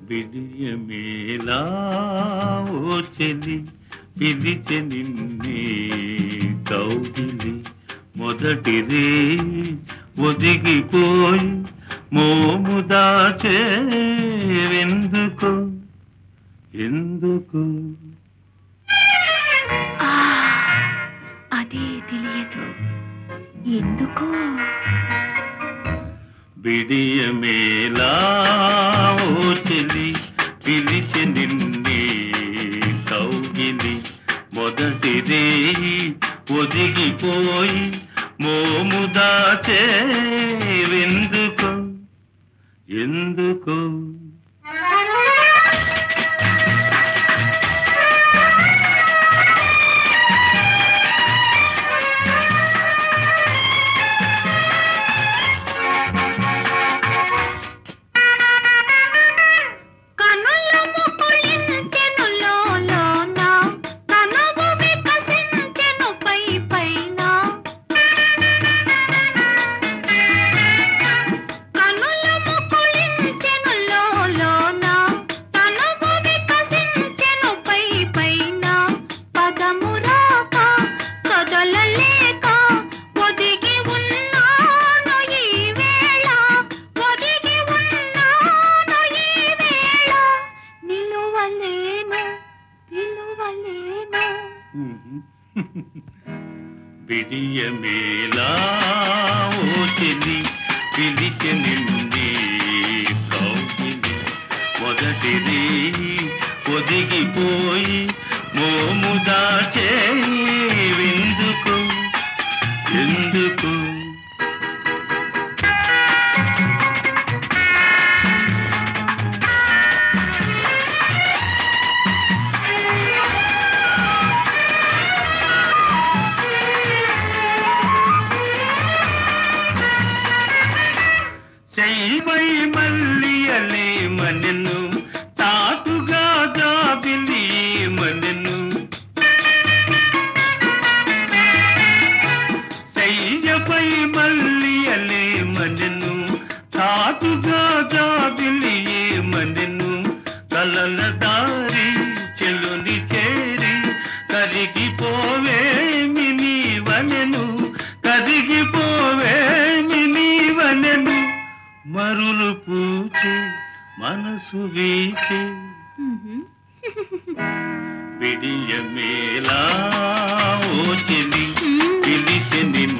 బిడియమేలా ఓ చెలి పిలిచె నిన్నే కౌగిలి మొదటిదే ఒదిగిపోయి మోము దాచేవెందుకు ఎందుకు ఆ, అదే తెలియదు ఎందుకో బిడియమేలా ఓ చెలి పిలిచె నిన్నే కౌగిలి మొదటిదే ఒదిగిపోయి మోము దాచేవెందుకు ఎందుకు కనుల ముకుళించెను లోలోన, తనువు వికసించెను పై పైన. కనుల ముకుళించెను లోలోన, తనువు వికసించెను పై పైన. పదము రాక, కదలలేక, ఒదిగి ఉన్నాను ఈ వేళ, ఒదిగి ఉన్నాను ఈ వేళ. నిలువలేను, నిలువలేను. బిడియమేలా ఓ చెలి పిలిచె నిన్నే కౌగిలి మొదటిది ఒదిగిపోయి మోము దాచేవెందుకు ఎందుకు శైవై మల్లియలే మనను తాటుగా జాబిలి మనను శైయపై మల్లియలే మనను తాటుగా జాబిలి మనను కలల దారి చెలుని చేరి కరిగిపోవేమి నీవనెను కరిగిపోవేమి నీవనెను మరులు పూచే మనసు వీచే బిడియమేలా ఓ చెలి పిలిచె నిన్ను